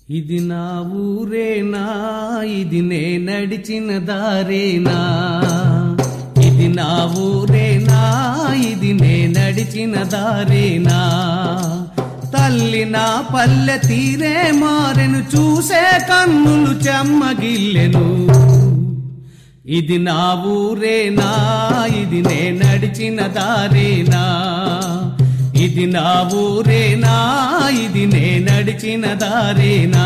ఇది నా ఊరేనా ఇది నే నడిచిన దారేనా ఇది నా ఊరేనా ఇది నే నడిచిన దారేనా తల్లి నా పల్లె తీరే మారెను చూసే కన్నులు చెమ్మగిల్లెను ఇది నా ఊరేనా ఇది నే నడిచిన దారేనా ఇది నా ఊరేనా ఇది నే నడిచిన దారేనా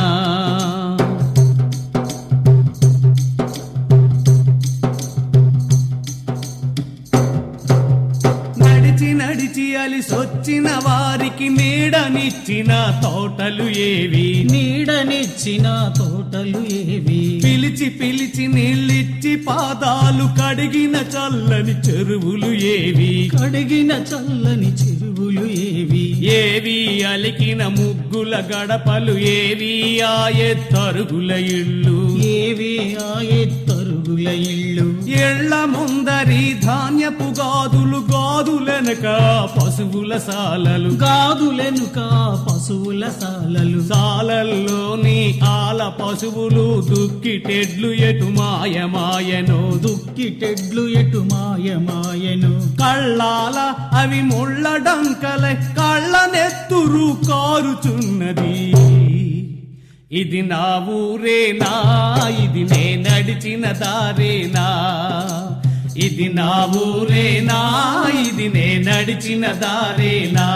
నడిచి నడిచి అలిసొచ్చిన వారికి నీడనిచ్చిన తోటలు ఏవి నీడనిచ్చిన తోటలు ఏవి పిలిచి పిలిచి నీళ్ళిచ్చి పాదాలు కడిగిన చల్లని చెరువులు ఏవి కడిగిన చల్లని చెరువులు ఏవి ఏవి అలికిన ముగ్గుల గడపలు ఏవి ఆ ఎత్తరుగుల ఇళ్ళు ఏవి ఆ ఎత్తరుగుల ఇళ్ళు ఎళ్ళ ముందరి ధాన్యపు గాదులు గాదులెనక పశువుల సాలలు గాదులెనుక పశువుల సాలలు సాలల్లోని ఆల పశువులు దుక్కిటెడ్లు ఎటు మాయమాయనో దుక్కిటెడ్లు ఎటు మాయమాయను కళ్ళాల అవి ముళ్ళ డంకలై కళ్ళ నెత్తురు కారుచున్నది ఇది నా ఊరేనా ఇది నే నడిచిన దారేనా ఇది నా ఊరేనా ఇది నే నడిచిన దారేనా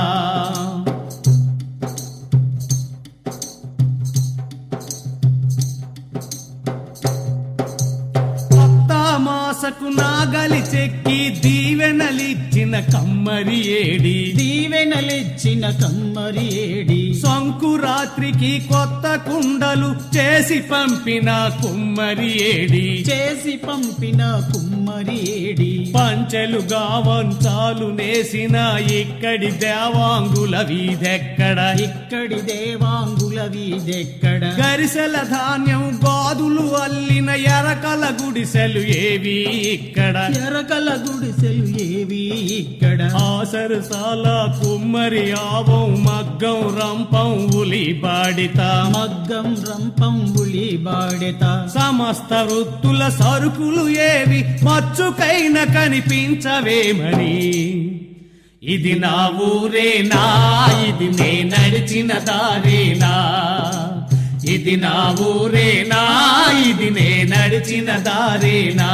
కొత్త మాసకు నాగలి చెక్కి దీవెనలిచ్చిన కమ్మరి ఏడి దీవెనలిచ్చిన కమ్మరి ఏడి సంకురాత్రికి కొత్త కుండలు చేసి పంపిన కుమ్మరి ఏడి చేసి పంపిన కుమ్మరి ఏడి పంచెలు గావంచాలు నేసిన ఇక్కడి దేవాంగుల వీధెక్కడ ఇక్కడి దేవాంగుల వీధెక్కడ గరిసెల ధాన్యం గాదులు అల్లిన ఎరకల గుడిసెలు ఏవి ఇక్కడ ఎరకల గుడిసెలు ఏవి ఇక్కడ ఆసరసాల కుమ్మరి ఆవం మగ్గం రంపం ఉలి బాడిత మగ్గం రంపం ఉలి బాడెత సమస్త వృత్తుల సరుకులు ఏవి మచ్చుకైన కనిపించవేమని ఇది నా ఊరేనా ఇది నే నడిచిన దారేనా ఇది నా ఊరేనా ఇది నే నడిచిన దారేనా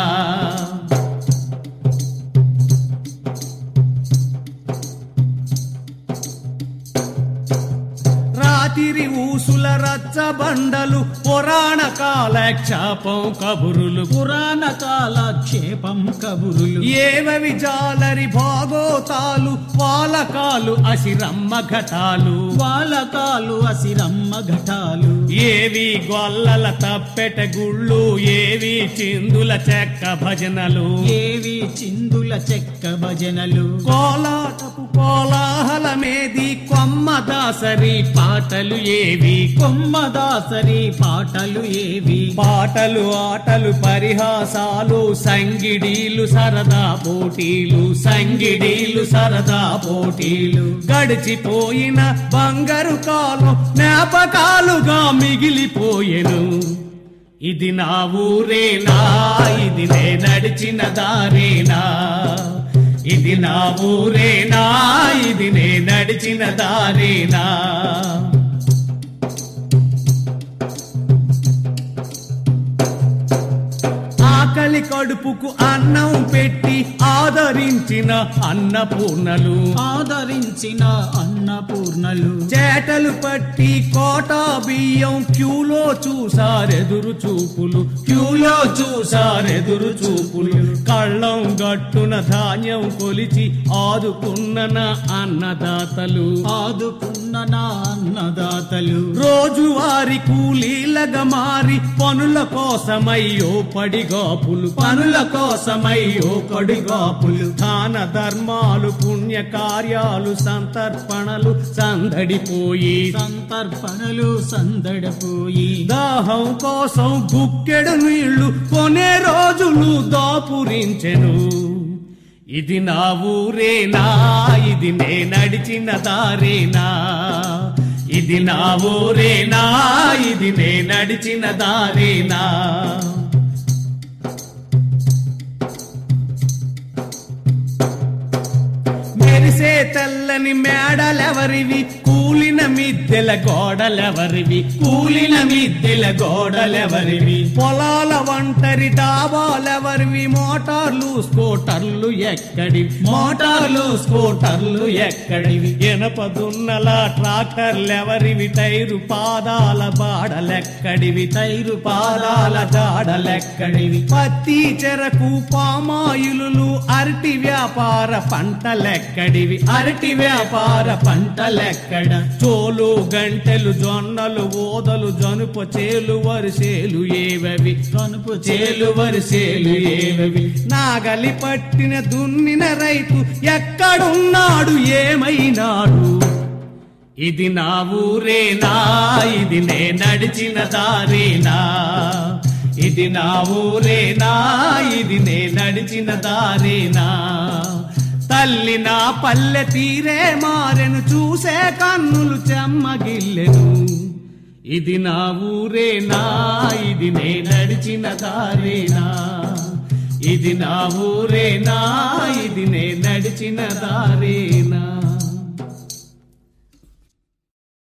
రాతిరి ఊసుల రచ్చబండలు పురాణ కాలక్షాపం కబురులు పురాణ కాలక్షేపం కబురులు ఏవవి జాలరి భాగోతాలు వాలకాలు అసిరమ్మ ఘటాలు వాలకాలు అసిరమ్మ ఘటాలు ఏవి గొల్లల తప్పెట గుళ్ళు ఏవి చిందుల చెక్క భజనలు ఏవి చిందుల చెక్క భజనలు కోలాటపు కోలాహలమేది కొమ్మ దాసరి పాటలు ఏవి కొమ్మదాసరి పాటలు ఏవి పాటలు ఆటలు పరిహాసాలు సంగిడీలు సరదా పోటీలు సంగిడీలు సరదా పోటీలు గడిచిపోయిన బంగారు కాలం జ్ఞాపకాలుగా మిగిలిపోయెను ఇది నా ఊరేనా ఇది నే నడిచిన దారేనా ఇది నా ఊరేనా ఇది నే నడిచిన దారేనా ఆకలి కడుపుకు అన్నం పెట్టి ఆదరించిన అన్నపూర్ణలు ఆదరించిన అన్నపూర్ణలు చేటలు పట్టి కోటా బియ్యం క్యూలో చూసారెదురు చూపులు క్యూలో చూసారెదురు చూపులు కళ్ళం గట్టున ధాన్యం కొలిచి ఆదుకున్న నా అన్నదాతలు ఆదుకున్న నా అన్నదాతలు రోజువారి కూలీలగా మారి పనుల కోసమయ్యో పడిగాపులు పనుల కోసమయ్యో పడిగాపులు దాన ధర్మాలు పుణ్య కార్యాలు సంతర్పణలు సందడిపోయి సంతర్పణలు సందడిపోయి దాహం కోసం గుక్కెడు నీళ్లు కొనే రోజులు దాపురించెను ఇది నా ఊరేనా ఇది నే నడిచిన దారేనా ఇది నా ఊరేనా ఇది నే నడిచిన దారేనా మెరిసే తెల్లని మేడలెవరివి కూలిన మిద్దెల గోడలెవరివి కూలిన మిద్దెల గోడలెవరివి పొలాల ఒంటరి డాబాలెవరివి మోటార్లు స్కూటర్లు ఎక్కడివి మోటార్లు స్కూటర్లు ఎక్కడివి ఎనప దున్నల ట్రాక్టర్లెవరివి టైరు పాదాల బాడలెక్కడివి టైరు పాదాల జాడలెక్కడివి పత్తి చెరకు పామాయిలు అరటి వ్యాపార పంటలెక్కడివి అరటి వ్యాపార పంటలెక్కడ చోలు గంటెలు జొన్నలు ఓదలు జనుపు చేలు వరిసేలు ఏవవి కనుపు చేలు వరిసేలు ఏవవి నాగలి పట్టిన దున్నిన రైతు ఎక్కడున్నాడు ఏమైనాడు ఇది నా ఊరేనా ఇది నే నడిచిన దారేనా ఇది నా ఊరేనా ఇది నే నడిచిన దారేనా తల్లి నా పల్లె తీరే మారెను చూసే కన్నులు చెమ్మగిల్లెను ఇది నా ఊరేనా ఇది నే నడిచిన దారేనా ఇది నా ఊరేనా ఇది నే నడిచిన దారేనా